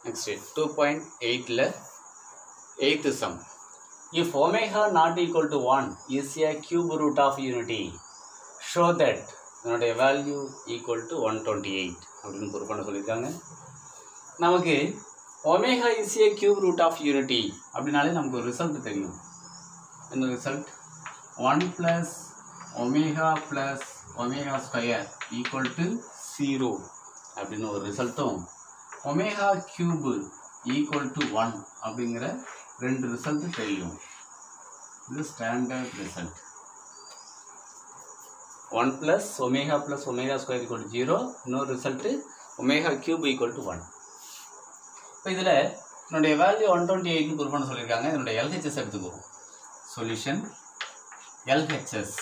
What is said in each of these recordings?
Next, 2.8 eighth sum. If omega not equal to 1 is a cube root of unity, show that இதனுடைய value equal to one twenty eight அப்படின்னு prove பண்ண சொல்லியிருக்காங்க நமக்கு omega is a cube root of unity அப்படின்னாலே நமக்கு ஒரு result தெரியும் என்ன result one plus omega plus omega square equal to zero அப்படின்னு ஒரு ரிசல்ட்டும் omega cube equal to one அப்படிங்கிற ரெண்டு ரிசல்ட் தெரியும் இது standard result one plus omega plus omega square equal to zero இன்னொரு result omega cube equal to one இப்போ இதில் என்னுடைய வேல்யூ ஒன் டுவெண்ட்டி எயிட்னு ப்ரூவ் பண்ண சொல்லியிருக்காங்க என்னுடைய எல்ஹெச்எஸ் எடுத்துக்குவோம் solution LHS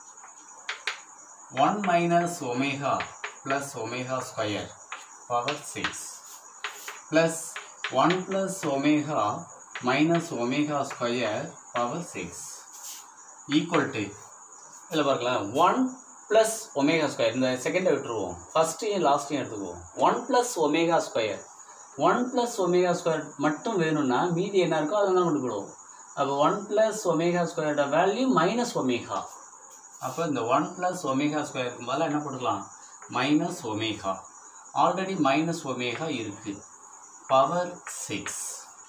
one minus omega plus omega square power six plus one plus omega minus omega square power six equal to இதில் பார்க்கலாம் ஒன் ப்ளஸ் ஒமேகா ஸ்கொயர் இந்த செகண்டை விட்டுருவோம் ஃபஸ்ட்டையும் லாஸ்ட்டையும் எடுத்துக்குவோம் one plus omega square one plus omega square மட்டும் வேணும்னா மீதி என்ன இருக்கோ அதை தான் கொண்டு போடுவோம் அப்போ ஒன் ப்ளஸ் ஒமேகா ஸ்கொயரோட வேல்யூ மைனஸ் ஒமேகா அப்போ இந்த ஒன் ப்ளஸ் ஒமேகா ஸ்கொயருக்கு பதிலாக என்ன போட்டுக்கலாம் minus omega already minus omega இருக்குது பவர் சிக்ஸ்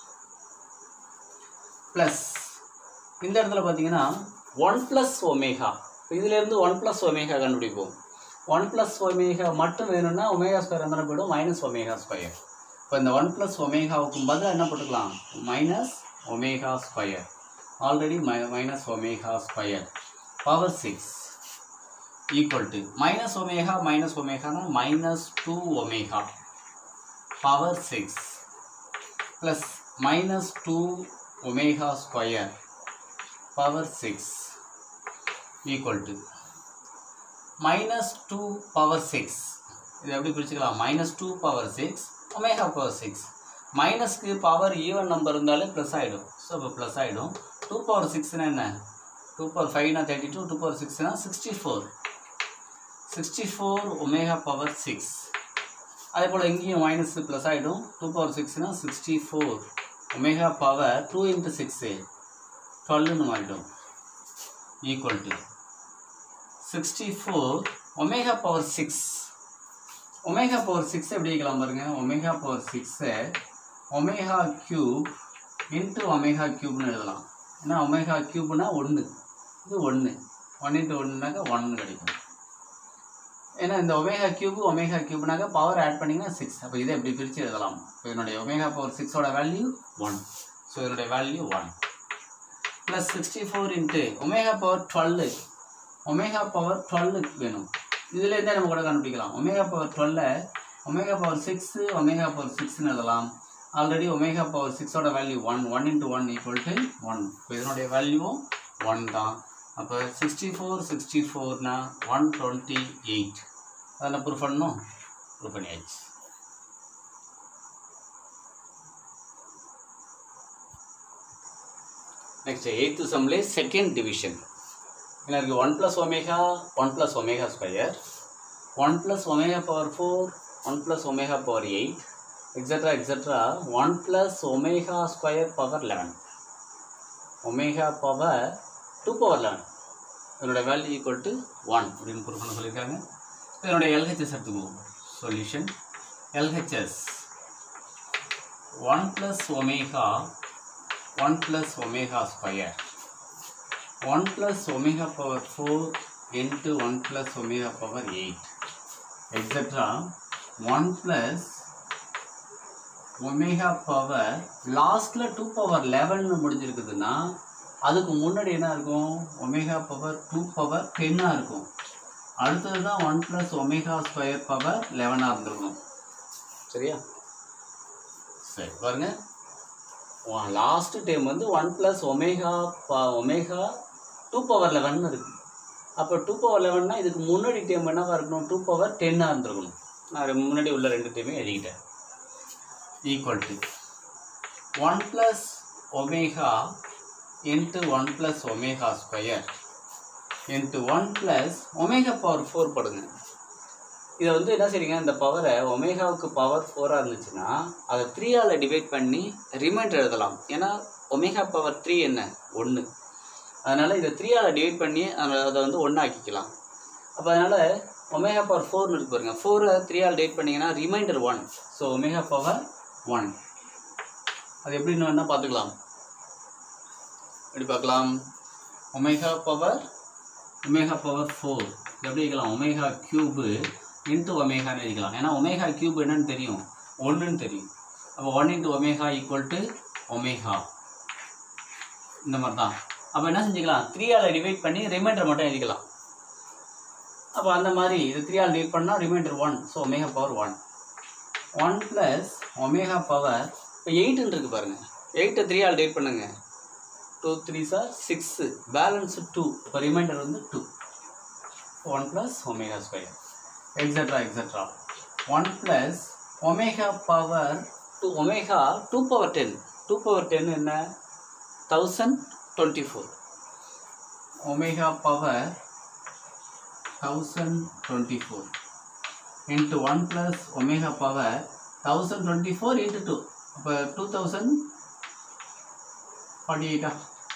ப்ளஸ் இந்த இடத்துல பார்த்தீங்கன்னா ஒன் ப்ளஸ் ஒமேகா இதுலேருந்து ஒன் ப்ளஸ் ஒமேகா கண்டுபிடிப்போம் ஒன் ப்ளஸ் ஒமேகா மட்டும் வேணும்னா ஒமேகா ஸ்கொயர் அந்த போய்டும் மைனஸ் ஒமேகா ஸ்கொயர் இப்போ இந்த ஒன் ப்ளஸ் ஒமேகாவுக்கு பதிலாக என்ன போட்டுக்கலாம் மைனஸ் ஒமேகா ஸ்கொயர் ஆல்ரெடி மை minus omega square power six equal to minus omega minus ஒமேகானா minus two omega power six plus minus two omega square power six equal to minus two power six இது எப்படி பிரிச்சுக்கலாம் minus two power six omega power six மைனஸ்க்கு power even number இருந்தாலே plus ஆகிடும் so இப்போ plus ஆகிடும் two power சிக்ஸ்னா என்ன டூ பவர் ஃபைவ்னா தேர்ட்டி டூ டூ பவர் சிக்ஸ்னா sixty four sixty four omega power six அதே போல் இங்கேயும் மைனஸ் ப்ளஸ் ஆகிடும் டூ பவர் சிக்ஸ்னா sixty four omega power two into six டுவெல்னு மாறிடும் equal to sixty four omega power six omega power six எப்படி வைக்கலாம் பாருங்க ஒமேகா பவர் சிக்ஸை ஒமேகா கியூப் இன்ட்டு ஒமேகா கியூப்னு எழுதலாம் ஏன்னா ஒமேகா கியூப்னா ஒன்று இது ஒன்று ஒன் இன்ட்டு ஒன்றுனாக்கா ஒன்று கிடைக்கும் ஏன்னா இந்த ஒமேகா கியூப் ஒமேகா கியூப்னாக்க பவர் ஆட் பண்ணிங்கன்னா சிக்ஸ் அப்போ இதை எப்படி பிரித்து எழுதலாம் இப்போ என்னுடைய ஒமேகா பவர் சிக்ஸோட வேல்யூ ஒன் ஸோ இதனுடைய value one plus sixty four into omega power twelve omega power twelve வேணும் இதுலேருந்தே நம்ம கூட கண்டுபிடிக்கலாம் ஒமேகா பவர் டுவெல்ல omega power six omega power சிக்ஸ்னு எழுதலாம் ஆல்ரெடி ஒமேகா பவர் சிக்ஸோட value one one into one equal to one இப்போ இதனுடைய வேல்யூவும் ஒன் தான் அப்போ சிக்ஸ்டி ஃபோர் சிக்ஸ்டி ஃபோர்னா ஒன் டுவெண்ட்டி எயிட் அதில் ப்ரூஃப் பண்ணணும் ப்ரூஃப் பண்ணியாச்சு நெக்ஸ்ட் எயித்து சம்லே செகண்ட் டிவிஷன் என்ன இருக்குது one plus omega one plus omega square one plus omega power four one plus omega power eight extra extra one plus omega square power eleven omega power two power eleven இதனோட value equal to one அப்படின்னு prove பண்ண சொல்லியிருக்காங்க இதனுடைய LHS எடுத்துக்குவோம் solution LHS one plus omega one plus omega square 1 plus omega power 4 into 1 plus omega power 8 etc 1 plus omega power லாஸ்ட்ல 2 power 11 முடிஞ்சிருக்குதுன்னா அதுக்கு முன்னாடி என்ன இருக்கும் ஒமேகா பவர் டூ பவர் டென்னாக இருக்கும் அடுத்தது தான் one plus omega square power லெவனாக இருந்திருக்கும் சரியா சரி பாருங்க லாஸ்ட் டைம் வந்து one plus omega omega two power eleven இருக்குது அப்போ டூ பவர் லெவன்னா இதுக்கு முன்னாடி டைம் என்னவா இருக்கணும் டூ பவர் டென்னாக இருந்திருக்கணும் நான் முன்னாடி உள்ள ரெண்டு டைமே எழுதிக்கிட்டேன் equal to one plus omega into one plus omega square into one plus omega power four போடுங்க இதை வந்து என்ன செய்றீங்க இந்த பவரை ஒமேகாவுக்கு பவர் ஃபோராக இருந்துச்சுன்னா அதை த்ரீயால் டிவைட் பண்ணி ரிமைண்டர் எழுதலாம் ஏன்னா ஒமேகா பவர் த்ரீ என்ன ஒன்று அதனால் இதை த்ரீயால் டிவைட் பண்ணி அதை அதை வந்து ஒன்று ஆக்கிக்கலாம் அப்போ அதனால் ஒமேகா பவர் ஃபோர்னு இருக்கு பாருங்க ஃபோரை த்ரீயால் டிவைட் பண்ணிங்கன்னா remainder one so omega power one அது எப்படின்னு வேணா பார்த்துக்கலாம் எப்படி பார்க்கலாம் omega power omega power four எப்படி எழுதிக்கலாம் ஒமேகா கியூபு இன்ட்டு ஒமேகான்னு எழுதிக்கலாம் ஏன்னா ஒமேகா கியூப் என்னன்னு தெரியும் ஒன்றுன்னு தெரியும் அப்போ one into omega equal to omega இந்த மாதிரி தான் அப்போ என்ன செஞ்சுக்கலாம் த்ரீயால் டிவைட் பண்ணி ரிமைண்டர் மட்டும் எழுதிக்கலாம் அப்போ அந்த மாதிரி இது த்ரீயால் டிவைட் பண்ணால் remainder one so omega power one one plus omega power இப்போ எயிட்டுன்னு இருக்கு பாருங்க எயிட்டை த்ரீயால் டிவைட் பண்ணுங்க டூ த்ரீ சார் சிக்ஸு பேலன்ஸ் டூ இப்போ ரிமைண்டர் வந்து two one plus omega square extra extra one plus omega power two omega two power ten two power ten என்ன thousand twenty four omega power thousand twenty four into one plus omega power thousand twenty four into two அப்போ two thousand forty எயிட்டா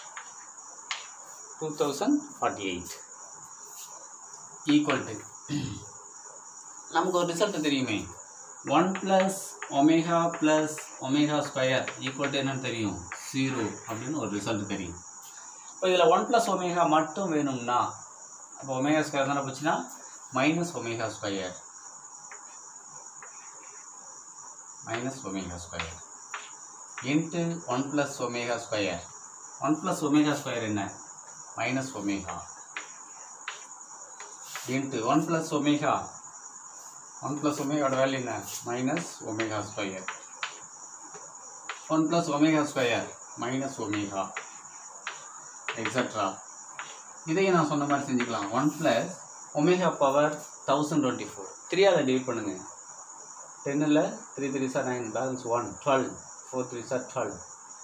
two thousand forty eight equal to நமக்கு ஒரு result தெரியுமே one plus omega plus omega square equal to என்னன்னு தெரியும் zero அப்படின்னு ஒரு result தெரியும் இப்போ இதில் ஒன் ப்ளஸ் ஒமேகா மட்டும் வேணும்னா அப்போ ஒமேகா ஸ்கொயர் தானே போச்சுன்னா minus omega square minus omega square into one plus omega square one plus omega square என்ன minus omega into one plus omega one plus ஒமேகாவோட வேல்யூ என்ன minus omega square one plus omega square minus omega extra இதையும் நான் சொன்ன மாதிரி செஞ்சுக்கலாம் one plus omega power thousand twenty four த்ரீயால் divide பண்ணுங்க டென்னில் த்ரீ த்ரீ சார் nine balance one twelve four three சார் டுவெல்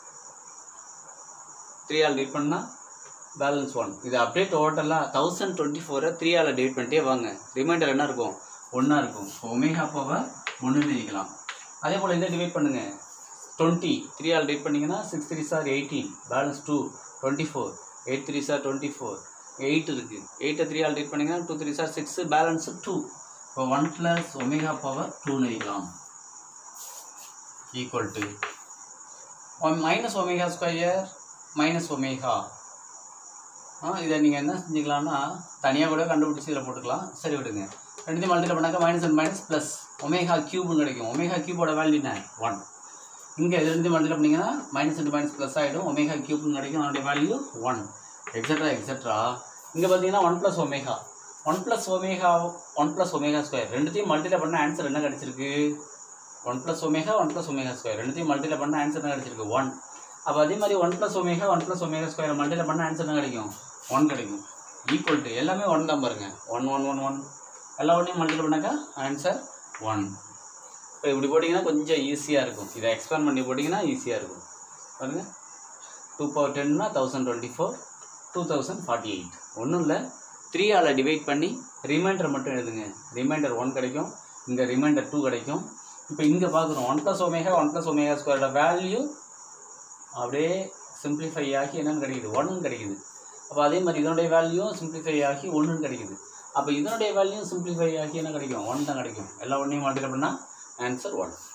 த்ரீயால் டிவைட் பண்ணால் பேலன்ஸ் ஒன் இது அப்படியே டோட்டலாக தௌசண்ட் டுவெண்ட்டி ஃபோரை த்ரீயால் டிவைட் பண்ணிட்டே வாங்க ரிமைண்டர் என்ன இருக்கும் ஒன்றா இருக்கும் ஒமேகா பவர் ஒன்றுன்னு எழுதிக்கலாம் அதே போல் இதை டிவைட் பண்ணுங்க டுவெண்ட்டி த்ரீ ஆல் டிவைட் பண்ணிங்கன்னா சிக்ஸ் த்ரீ சார் eighteen balance two twenty four eight three சார் டுவெண்ட்டி ஃபோர் எயிட் இருக்குது எயிட்டை த்ரீ ஆல் டிவைட் பண்ணிங்கன்னா டூ த்ரீ சார் சிக்ஸு பேலன்ஸ் டூ இப்போ ஒன் ப்ளஸ் ஒமேகா பவர் டூன்னு எழுதிக்கலாம் equal to one minus omega square minus omega ஆ இதை நீங்கள் என்ன செஞ்சுக்கலாம்னா தனியாக கூட கண்டுபிடிச்சி இதில் போட்டுக்கலாம் சரி விடுங்க ரெண்டுத்தையும் மல்டிபிள் பண்ணாக்க minus and minus plus omega கியூப்னு கிடைக்கும் ஒமேகா கியூபோட வேல்யூ என்ன ஒன் இங்கே இது ரெண்டு மல்டிபிள் பண்ணிங்கன்னா மைனஸ் அண்ட் மைனஸ் ப்ளஸ் ஆகிடும் ஒமேகா கியூப்னு கிடைக்கும் அதனுடைய வேல்யூ ஒன் எக்ஸட்ரா எக்ஸட்ரா இங்கே பார்த்தீங்கன்னா one plus omega one plus omega one plus omega square ரெண்டுத்தையும் மல்டிபிள் பண்ண ஆன்சர் என்ன கிடைச்சிருக்கு one plus omega one plus omega square ரெண்டுத்தையும் மல்டிபிள் பண்ண ஆன்சர் என்ன கிடைச்சிருக்கு ஒன் அப்போ அதே மாதிரி one plus omega one plus omega square multiple பண்ண ஆன்சர் என்ன கிடைக்கும் ஒன் கிடைக்கும் ஈக்குவல் டு எல்லாமே ஒன் தான் பாருங்க ஒன் ஒன் ஒன் ஒன் எல்லா ஒன்றையும் மல்டிபிள் பண்ணாக்கா ஆன்சர் ஒன் இப்போ இப்படி போட்டிங்கன்னா கொஞ்சம் ஈஸியாக இருக்கும் இதை எக்ஸ்பேண்ட் பண்ணி போட்டிங்கன்னா ஈஸியாக இருக்கும் பாருங்க டூ பவர் டென்னா thousand twenty four two thousand forty eight ஒன்றும் இல்லை த்ரீ ஆல் டிவைட் பண்ணி ரிமைண்டர் மட்டும் எழுதுங்க ரிமைண்டர் ஒன் கிடைக்கும் இங்கே ரிமைண்டர் டூ கிடைக்கும் இப்போ இங்கே பார்க்குறோம் one plus omega one plus omega ஸ்கொயரோட வேல்யூ அப்படியே சிம்பிளிஃபை ஆகி என்னன்னு கிடைக்குது ஒன்னு கிடைக்குது அப்போ அதே மாதிரி இதனுடைய வேல்யூவும் சிம்பிளிஃபை ஆகி ஒன்றுன்னு கிடைக்குது அப்போ இதனுடைய வேல்யூ சிம்பிளிஃபை ஆகி என்ன கிடைக்கும் ஒன் தான் கிடைக்கும் எல்லா ஒன்றையும் மல்டிபிள் பண்ணால் ஆன்சர் ஒன்